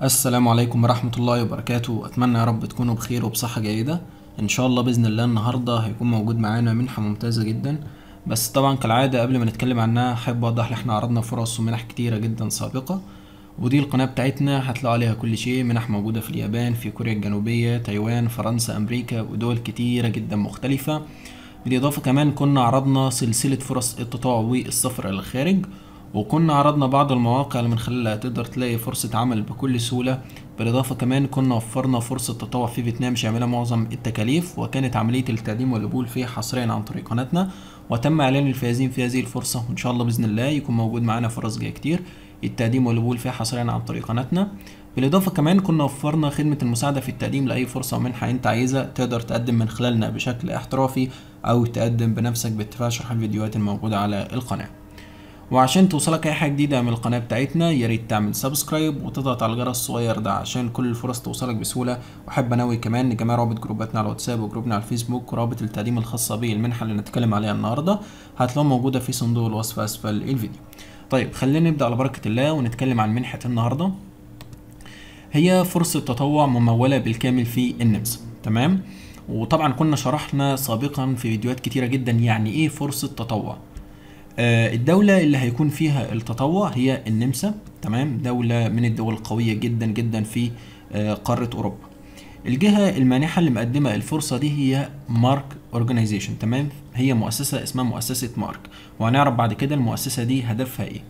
السلام عليكم ورحمة الله وبركاته أتمنى يا رب تكونوا بخير وبصحة جيدة إن شاء الله بإذن الله النهاردة هيكون موجود معانا منحة ممتازة جدا بس طبعا كالعادة قبل ما نتكلم عنها أحب أوضح إن إحنا عرضنا فرص ومنح كتيرة جدا سابقة ودي القناة بتاعتنا هتلاقوا عليها كل شيء منح موجودة في اليابان في كوريا الجنوبية تايوان فرنسا أمريكا ودول كتيرة جدا مختلفة بالإضافة كمان كنا عرضنا سلسلة فرص التطوع والسفر إلى الخارج وكنا عرضنا بعض المواقع اللي من خلالها تقدر تلاقي فرصة عمل بكل سهولة بالإضافة كمان كنا وفرنا فرصة تطوع في فيتنام شاملة معظم التكاليف وكانت عملية التقديم والقبول فيها حصريا عن طريق قناتنا وتم إعلان الفائزين في هذه الفرصة وإن شاء الله بإذن الله يكون موجود معانا فرص جاية كتير التقديم والقبول فيها حصريا عن طريق قناتنا بالإضافة كمان كنا وفرنا خدمة المساعدة في التقديم لأي فرصة ومنحة أنت عايزها تقدر تقدم من خلالنا بشكل احترافي أو تقدم بنفسك باتفاق شرح الفيديوهات الموجودة على القناة وعشان توصلك اي حاجه جديده من القناه بتاعتنا يا ريت تعمل سبسكرايب وتضغط على الجرس الصغير ده عشان كل الفرص توصلك بسهوله واحب انوي كمان ان جميع روابط جروباتنا على الواتساب وجروبنا على الفيسبوك ورابط التقديم الخاصه بالمنحه اللي نتكلم عليها النهارده هتلاقوها موجوده في صندوق الوصف اسفل الفيديو طيب خلينا نبدا على بركه الله ونتكلم عن منحه النهارده هي فرصه تطوع مموله بالكامل في النمسا تمام وطبعا كنا شرحنا سابقا في فيديوهات كتيره جدا يعني ايه فرصه تطوع آه، الدولة اللي هيكون فيها التطوع هي النمسا تمام دولة من الدول القوية جدا جدا في آه، قارة أوروبا الجهة المانحة اللي مقدمة الفرصة دي هي مارك اورجانيزيشن تمام هي مؤسسة اسمها مؤسسة مارك وهنعرف بعد كده المؤسسة دي هدفها ايه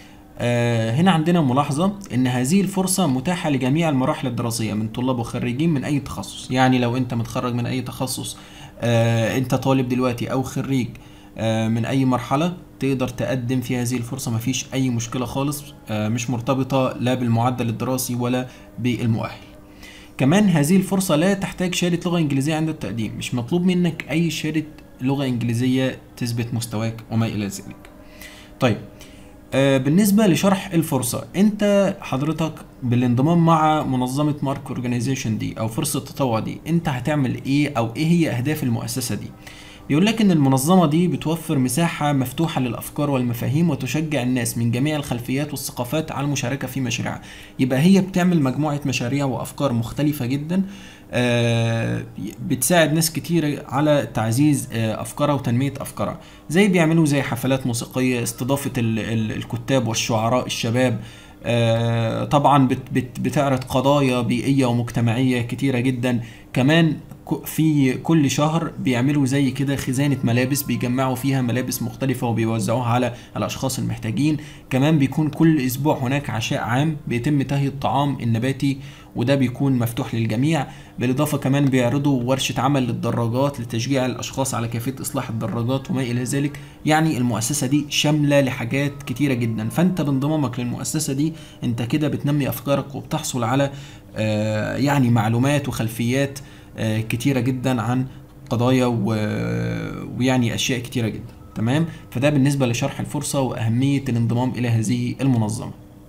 آه هنا عندنا ملاحظة ان هذه الفرصة متاحة لجميع المراحل الدراسية من طلاب وخريجين من اي تخصص يعني لو انت متخرج من اي تخصص آه انت طالب دلوقتي او خريج آه من اي مرحلة تقدر تقدم في هذه الفرصة مفيش اي مشكلة خالص آه مش مرتبطة لا بالمعدل الدراسي ولا بالمؤهل كمان هذه الفرصة لا تحتاج شهادة لغة إنجليزية عند التقديم مش مطلوب منك أي شهادة لغة إنجليزية تثبت مستواك وما إلى ذلك طيب آه بالنسبة لشرح الفرصة انت حضرتك بالانضمام مع منظمة مارك اورجانيزيشن دي او فرصة التطوع دي انت هتعمل ايه او ايه هي اهداف المؤسسة دي بيقول لك ان المنظمة دي بتوفر مساحة مفتوحة للافكار والمفاهيم وتشجع الناس من جميع الخلفيات والثقافات على المشاركة في مشاريعها يبقى هي بتعمل مجموعة مشاريع وافكار مختلفة جدا آه، بتساعد ناس كتير على تعزيز آه، افكارها وتنمية افكارها زي بيعملوا زي حفلات موسيقية استضافة ال- ال- الكتاب والشعراء الشباب آه، طبعا بت بت بتعرض قضايا بيئية ومجتمعية كتيرة جدا كمان ك- في كل شهر بيعملوا زي كده خزانة ملابس بيجمعوا فيها ملابس مختلفة وبيوزعوها على الأشخاص المحتاجين كمان بيكون كل أسبوع هناك عشاء عام بيتم تهيئة الطعام النباتي وده بيكون مفتوح للجميع بالإضافة كمان بيعرضوا ورشة عمل للدراجات لتشجيع الأشخاص على كيفية إصلاح الدراجات وما إلى ذلك يعني المؤسسة دي شاملة لحاجات كتيرة جدا فأنت بانضمامك للمؤسسة دي أنت كده بتنمي أفكارك وبتحصل على آه، يعني معلومات وخلفيات آه، كتيرة جدا عن قضايا و- ويعني أشياء كتيرة جدا تمام فده بالنسبة لشرح الفرصة وأهمية الانضمام إلى هذه المنظمة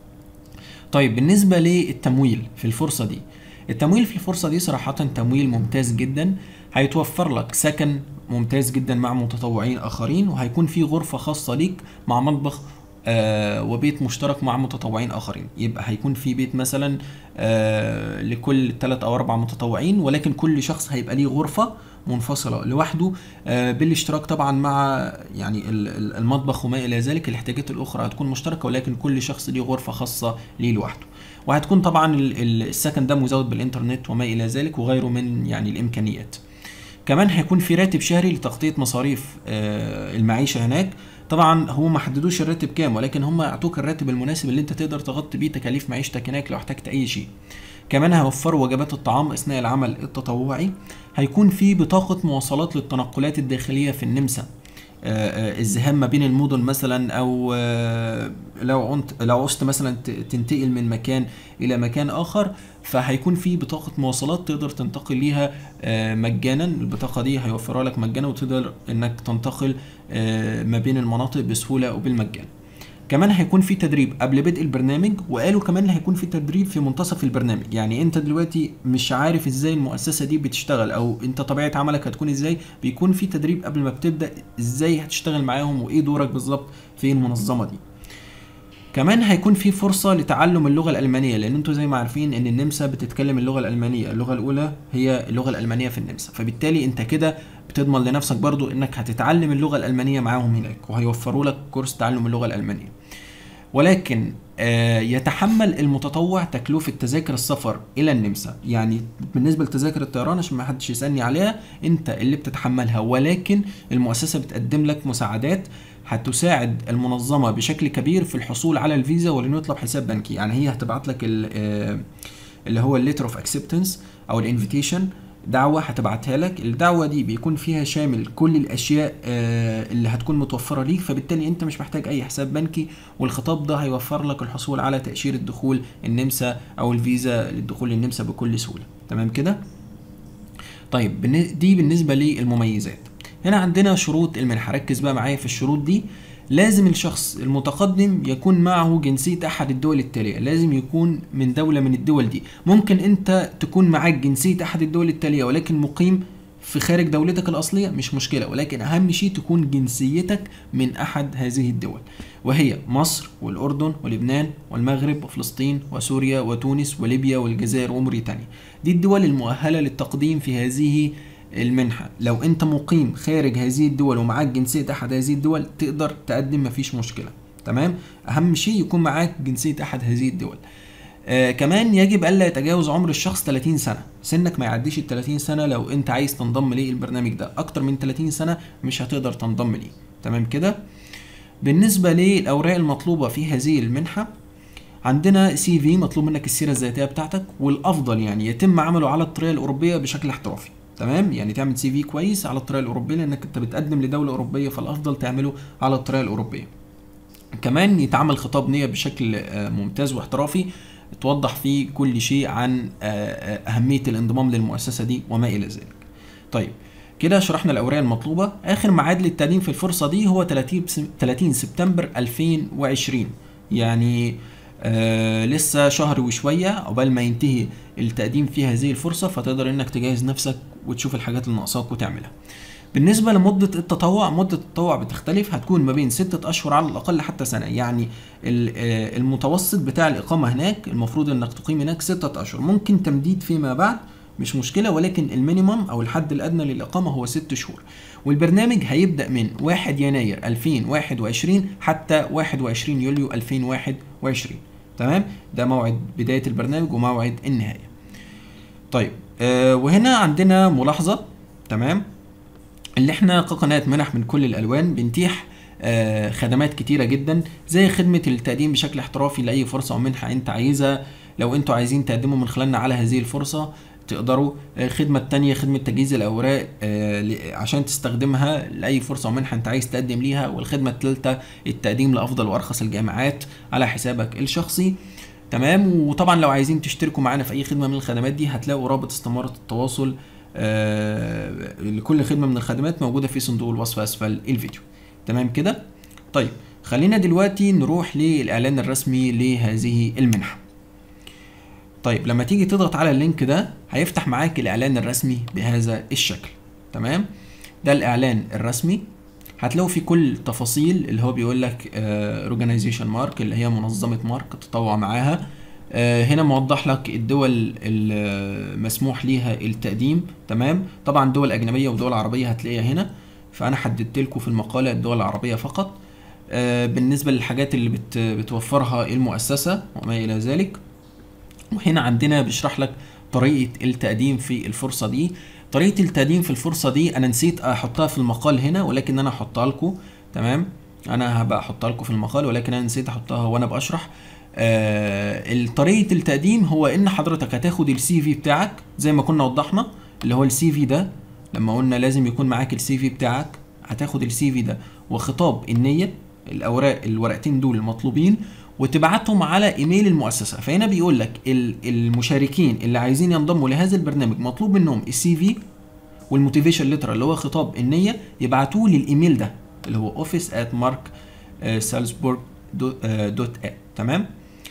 طيب بالنسبة للتمويل في الفرصة دي التمويل في الفرصة دي صراحة تمويل ممتاز جدا هيتوفر لك سكن ممتاز جدا مع متطوعين آخرين وهيكون في غرفة خاصة ليك مع مطبخ آه وبيت مشترك مع متطوعين آخرين يبقى هيكون في بيت مثلا آه لكل ثلاث أو أربع متطوعين ولكن كل شخص هيبقى ليه غرفة منفصلة لوحده آه بالاشتراك طبعا مع يعني ال- ال- المطبخ وما إلى ذلك الاحتياجات الأخرى هتكون مشتركة ولكن كل شخص ليه غرفة خاصة ليه لوحده وهتكون طبعا ال- ال- السكن ده مزود بالإنترنت وما إلى ذلك وغيره من يعني الإمكانيات كمان هيكون في راتب شهري لتغطية مصاريف آه، المعيشة هناك طبعا هو ما حددوش الراتب كام ولكن هم يعطوك الراتب المناسب اللي انت تقدر تغطي بيه تكاليف معيشتك هناك لو احتجت اي شيء كمان هيوفروا وجبات الطعام اثناء العمل التطوعي هيكون في بطاقة مواصلات للتنقلات الداخلية في النمسا آه، آه، الذهاب ما بين المدن مثلا او آه، لو عنت لو عوزت مثلا ت- تنتقل من مكان الى مكان اخر فهيكون في بطاقة مواصلات تقدر تنتقل ليها آه، مجانا البطاقة دي هيوفرها لك مجانا وتقدر انك تنتقل آه، ما بين المناطق بسهولة وبالمجان كمان هيكون في تدريب قبل بدء البرنامج وقالوا كمان هيكون في تدريب في منتصف البرنامج يعني انت دلوقتي مش عارف ازاي المؤسسة دي بتشتغل او انت طبيعة عملك هتكون ازاي بيكون في تدريب قبل ما بتبدأ ازاي هتشتغل معاهم وايه دورك بالظبط في المنظمة دي كمان هيكون في فرصة لتعلم اللغة الألمانية لأن انتوا زي ما عارفين إن النمسا بتتكلم اللغة الألمانية، اللغة الأولى هي اللغة الألمانية في النمسا، فبالتالي أنت كده بتضمن لنفسك برضو إنك هتتعلم اللغة الألمانية معاهم هناك وهيوفروا لك كورس تعلم اللغة الألمانية. ولكن آه، يتحمل المتطوع تكلفة تذاكر السفر إلى النمسا يعني بالنسبة لتذاكر الطيران عشان ما حدش يسألني عليها أنت اللي بتتحملها ولكن المؤسسة بتقدم لك مساعدات هتساعد المنظمة بشكل كبير في الحصول على الفيزا ولنطلب حساب بنكي يعني هي هتبعت لك ال- آه، اللي هو الليتر اوف اكسبتنس او الانفيتيشن دعوة هتبعتها لك الدعوة دي بيكون فيها شامل كل الأشياء آه، اللي هتكون متوفرة ليك فبالتالي أنت مش محتاج أي حساب بنكي والخطاب ده هيوفر لك الحصول على تأشيرة دخول النمسا أو الفيزا للدخول النمسا بكل سهولة تمام كده؟ طيب بالن- دي بالنسبة للمميزات هنا عندنا شروط المنحة ركز بقى معايا في الشروط دي لازم الشخص المتقدم يكون معه جنسية أحد الدول التالية لازم يكون من دولة من الدول دي ممكن أنت تكون معاك جنسية أحد الدول التالية ولكن مقيم في خارج دولتك الأصلية مش مشكلة ولكن أهم شيء تكون جنسيتك من أحد هذه الدول وهي مصر والأردن ولبنان والمغرب وفلسطين وسوريا وتونس وليبيا والجزائر وموريتانيا دي الدول المؤهلة للتقديم في هذه المنحة لو انت مقيم خارج هذه الدول ومعاك جنسية احد هذه الدول تقدر تقدم مفيش مشكلة تمام اهم شيء يكون معاك جنسية احد هذه الدول آه كمان يجب الا يتجاوز عمر الشخص 30 سنة سنك ما يعديش ال 30 سنة لو انت عايز تنضم للبرنامج ده اكتر من 30 سنة مش هتقدر تنضم ليه تمام كده بالنسبة للأوراق المطلوبة في هذه المنحة عندنا سي في مطلوب منك السيرة الذاتية بتاعتك والأفضل يعني يتم عمله على الطريقة الأوروبية بشكل احترافي تمام يعني تعمل سي في كويس على الطريقة الأوروبية لأنك أنت بتقدم لدولة أوروبية فالأفضل تعمله على الطريقة الأوروبية كمان يتعمل خطاب نية بشكل آه، ممتاز واحترافي توضح فيه كل شيء عن آه، آه، أهمية الانضمام للمؤسسة دي وما إلى ذلك طيب كده شرحنا الأوراق المطلوبة آخر ميعاد للتقديم في الفرصة دي هو 30 سم- 30 سبتمبر 2020 يعني آه لسه شهر وشوية عقبال ما ينتهي التقديم في هذه الفرصة فتقدر انك تجهز نفسك وتشوف الحاجات اللي ناقصاك وتعملها بالنسبة لمدة التطوع مدة التطوع بتختلف هتكون ما بين ستة أشهر على الأقل حتى سنة يعني ال- آه، المتوسط بتاع الإقامة هناك المفروض إنك تقيم هناك ستة أشهر ممكن تمديد فيما بعد مش مشكلة ولكن المينيمم أو الحد الأدنى للإقامة هو ست شهور والبرنامج هيبدأ من 1 يناير 2021 حتى 21 يوليو 2021 تمام ده موعد بداية البرنامج وموعد النهاية طيب آه وهنا عندنا ملاحظة تمام اللي احنا كقناة منح من كل الألوان بنتيح آه خدمات كتيرة جدا زي خدمة التقديم بشكل احترافي لأي فرصة أو منحة أنت عايزها لو أنتوا عايزين تقدموا من خلالنا على هذه الفرصة تقدروا آه، الخدمة التانية خدمة تجهيز الأوراق آه، ل- عشان تستخدمها لأي فرصة أو منحة أنت عايز تقدم ليها والخدمة التالتة التقديم لأفضل وأرخص الجامعات على حسابك الشخصي تمام وطبعا لو عايزين تشتركوا معانا في أي خدمة من الخدمات دي هتلاقوا رابط استمارة التواصل آه، لكل خدمة من الخدمات موجودة في صندوق الوصف أسفل الفيديو تمام كده طيب خلينا دلوقتي نروح للإعلان الرسمي لهذه المنحة طيب لما تيجي تضغط على اللينك ده هيفتح معاك الإعلان الرسمي بهذا الشكل تمام ده الإعلان الرسمي هتلاقوا فيه كل تفاصيل اللي هو بيقول لك اورجانيزيشن مارك اللي هي منظمة مارك تطوع معاها آه، هنا موضح لك الدول المسموح ليها التقديم تمام طبعا دول أجنبية ودول عربية هتلاقيها هنا فأنا حددت لكم في المقالة الدول العربية فقط آه، بالنسبة للحاجات اللي بت بتوفرها المؤسسة وما إلى ذلك وهنا عندنا بيشرح لك طريقة التقديم في الفرصة دي طريقة التقديم في الفرصة دي أنا نسيت أحطها في المقال هنا ولكن أنا هحطها لكم تمام أنا هبقى أحطها لكم في المقال ولكن أنا نسيت أحطها وأنا بشرح آه طريقة التقديم هو إن حضرتك هتاخد السي في بتاعك زي ما كنا وضحنا اللي هو السي في ده لما قلنا لازم يكون معاك السي في بتاعك هتاخد السي في ده وخطاب النية الأوراق الورقتين دول المطلوبين وتبعتهم على ايميل المؤسسه فهنا بيقول لك ال- المشاركين اللي عايزين ينضموا لهذا البرنامج مطلوب منهم السي في والموتيفيشن ليتر اللي هو خطاب النيه يبعتوه للايميل ده اللي هو اوفيس ات مارك سالزبورج دوت تمام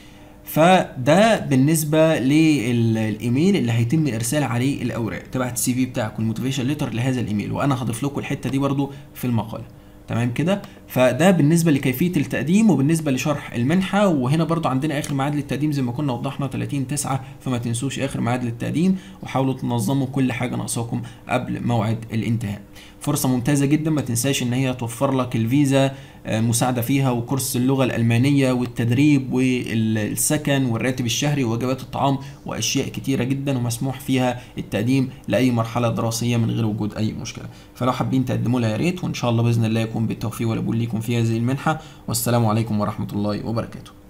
فده بالنسبه للايميل اللي هيتم ارسال عليه الاوراق تبعت السي في بتاعك والموتيفيشن ليتر لهذا الايميل وانا هضيف لكم الحته دي برضو في المقاله تمام كده فده بالنسبه لكيفيه التقديم وبالنسبه لشرح المنحه وهنا برضو عندنا اخر ميعاد للتقديم زي ما كنا وضحنا 30 9 فما تنسوش اخر ميعاد للتقديم وحاولوا تنظموا كل حاجه ناقصاكم قبل موعد الانتهاء فرصه ممتازه جدا ما تنساش ان هي توفر لك الفيزا آه، مساعده فيها وكورس اللغه الالمانيه والتدريب والسكن والراتب الشهري ووجبات الطعام واشياء كتيره جدا ومسموح فيها التقديم لاي مرحله دراسيه من غير وجود اي مشكله فلو حابين تقدموا لها يا ريت وان شاء الله باذن الله يكون بالتوفيق والقبول ليكم في هذه المنحه والسلام عليكم ورحمه الله وبركاته